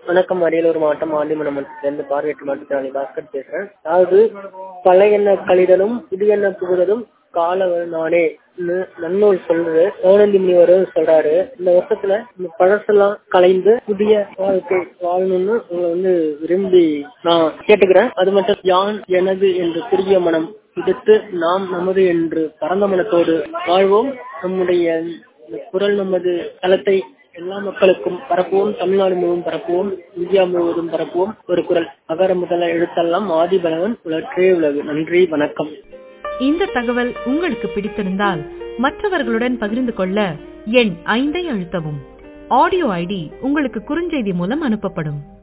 வணக்கம் அரியலூர் மாவட்டம் ஆண்டிமனமன்றத்திலிருந்து பார்வையற்ற மாற்றுத்திறனாளி பாஸ்கர் பேசுறேன் அதாவது பழைய எண்ண கழிதலும் புதிய எண்ண புகுதலும் கால நானே நன்னூல் சொல்றது சௌனந்தி முனிவர் சொல்றாரு இந்த வருஷத்துல இந்த பழசெல்லாம் கலைந்து புதிய வாழ்க்கை வாழணும்னு உங்களை வந்து விரும்பி நான் கேட்டுக்கிறேன் அது மட்டும் யான் எனது என்று சிறிய மனம் விடுத்து நாம் நமது என்று பரந்த மனத்தோடு வாழ்வோம் நம்முடைய குரல் நமது தளத்தை எல்லா மக்களுக்கும் பரப்புவோம் தமிழ்நாடு முழுவதும் பரப்புவோம் இந்தியா முழுவதும் பரப்புவோம் ஒரு குரல் அகர முதல எழுத்தெல்லாம் ஆதிபலவன் உலற்றே உலகு நன்றி வணக்கம் இந்த தகவல் உங்களுக்கு பிடித்திருந்தால் மற்றவர்களுடன் பகிர்ந்து கொள்ள எண் ஐந்தை அழுத்தவும் ஆடியோ ஐடி உங்களுக்கு குறுஞ்செய்தி மூலம் அனுப்பப்படும்